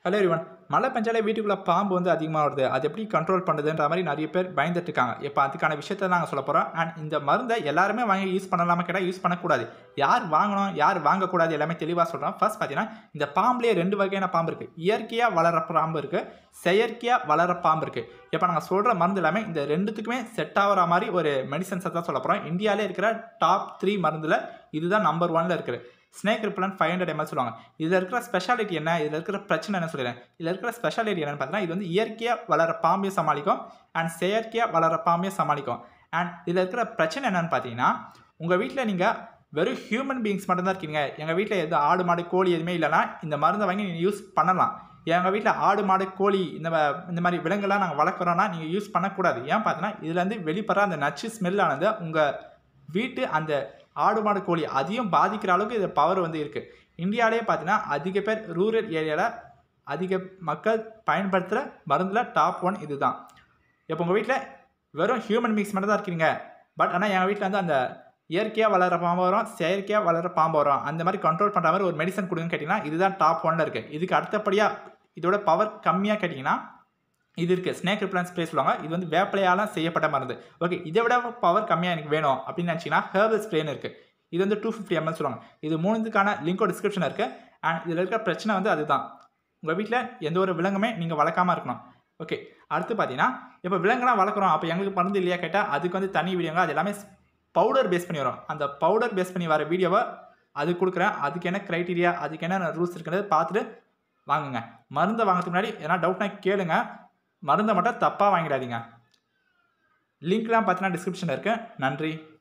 hello everyone மழை பெஞ்சாலே வீட்டுக்குள்ளே பாம்பு வந்து அதிகமாக வருது அது எப்படி கண்ட்ரோல் பண்ணுதுன்ற மாதிரி நிறைய பேர் பயந்துட்டு இருக்காங்க இப்போ அதுக்கான விஷயத்தை நாங்கள் சொல்ல போகிறோம் அண்ட் இந்த மருந்தை எல்லாருமே வாங்கி யூஸ் பண்ணலாமா கேட்டால் யூஸ் பண்ணக்கூடாது யார் வாங்கணும் யார் வாங்கக்கூடாது எல்லாமே தெளிவாக சொல்கிறோம் ஃபர்ஸ்ட் பார்த்தீங்கன்னா இந்த பாம்புலேயே ரெண்டு வகையான பாம்பு இருக்குது இயற்கையாக வளர பாம்பு இருக்குது செயற்கையாக வளர பாம்பு இருக்குது இப்போ நாங்கள் சொல்கிற மருந்து எல்லாமே இந்த ரெண்டுத்துக்குமே செட் ஆகிற மாதிரி ஒரு மெடிசன்ஸை தான் சொல்ல போகிறோம் இந்தியாவிலே இருக்கிற டாப் த்ரீ மருந்தில் இதுதான் நம்பர் ஒன்ல இருக்குது snake repellent five hundred ML சொல்லுவாங்க இதில் இருக்கிற ஸ்பெஷாலிட்டி என்ன இதில் இருக்கிற பிரச்சனை என்ன சொல்லிடுறேன் இதில் இருக்கிற ஸ்பெஷாலிட்டி என்னன்னு பார்த்தீங்கன்னா இது வந்து இயற்கையாக வளர பாம்பையும் சமாளிக்கும் அண்ட் செயற்கையாக வளர பாம்பையும் சமாளிக்கும் அண்ட் இதில் இருக்கிற பிரச்சனை என்னன்னு பார்த்தீங்கன்னா உங்கள் வீட்டில் நீங்கள் வெறும் ஹியூமன் பீயிங்ஸ் மட்டும்தான் இருக்கீங்க எங்கள் வீட்டில் எது ஆடு மாடு கோழி எதுவுமே இல்லைன்னா இந்த மருந்தை வாங்கி நீங்கள் யூஸ் பண்ணலாம் எங்கள் வீட்டில் ஆடு மாடு கோழி இந்த ம- இந்த மாதிரி விலங்குலாம் நாங்கள் வளர்க்குறோன்னா நீங்கள் யூஸ் பண்ணக்கூடாது ஏன் பார்த்தீங்கன்னா இதுலேருந்து வெளிப்படுற அந்த நச்சு ஸ்மெல்லானது உங்கள் வீட்டு அந்த ஆடு மாடு கோழி அதையும் பாதிக்கிற அளவுக்கு இது பவர் வந்து இருக்குது இந்தியாவிலே பார்த்தீங்கன்னா அதிக பேர் ரூரல் ஏரியாவில் அதிக மக்கள் பயன்படுத்துகிற மருந்தில் டாப் ஒன் இதுதான் இப்போ உங்கள் வீட்டில் வெறும் ஹியூமன் மிக்ஸ் மட்டும் தான் இருக்கீங்க பட் ஆனால் எங்கள் வீட்டில் வந்து அந்த இயற்கையாக வளர பாம்பு வரும் செயற்கையாக வளர பாம்பு வரும் அந்த மாதிரி கண்ட்ரோல் பண்ணுற மாதிரி ஒரு மெடிசன் கொடுங்கன்னு கேட்டிங்கன்னா இதுதான் டாப் ஒன்ல இருக்குது இதுக்கு அடுத்தபடியாக இதோட பவர் கம்மியாக கேட்டிங்கன்னா இது இருக்குது ஸ்னேக் ரிப்ளன் ஸ்ப்ரே சொல்லுவாங்க இது வந்து வேப்பிலையால் செய்யப்பட்ட மருந்து ஓகே இதை விட பவர் கம்மியாக எனக்கு வேணும் அப்படின்னு நினச்சிங்கன்னா ஹெர்பல் ஸ்ப்ரேன்னு இருக்குது இது வந்து டூ ஃபிஃப்டி எம்எல் சொல்லுவாங்க இது மூணுத்துக்கான லிங்கோ டிஸ்கிரிப்ஷன் இருக்குது அண்ட் இதில் இருக்கிற பிரச்சனை வந்து அதுதான் உங்கள் வீட்டில் எந்த ஒரு விலங்குமே நீங்கள் வளர்க்காம இருக்கணும் ஓகே அடுத்து பார்த்தீங்கன்னா இப்போ விலங்குலாம் வளர்க்குறோம் அப்போ எங்களுக்கு மருந்து இல்லையா கேட்டால் அதுக்கு வந்து தனி வீடியோங்க அது எல்லாமே பவுடர் பேஸ் பண்ணி வரும் அந்த பவுடர் பேஸ் பண்ணி வர வீடியோவை அது கொடுக்குறேன் அதுக்கு என்ன க்ரைட்டீரியா அதுக்கு என்ன ரூல்ஸ் இருக்கிறது பார்த்துட்டு வாங்குங்க மருந்தை வாங்குறதுக்கு முன்னாடி எதனா டவுட்னா கேளுங்க மருந்தை மட்டும் தப்பாக வாங்கிடாதீங்க லிங்க்லாம் பார்த்தீங்கன்னா டிஸ்கிரிப்ஷனில் இருக்குது நன்றி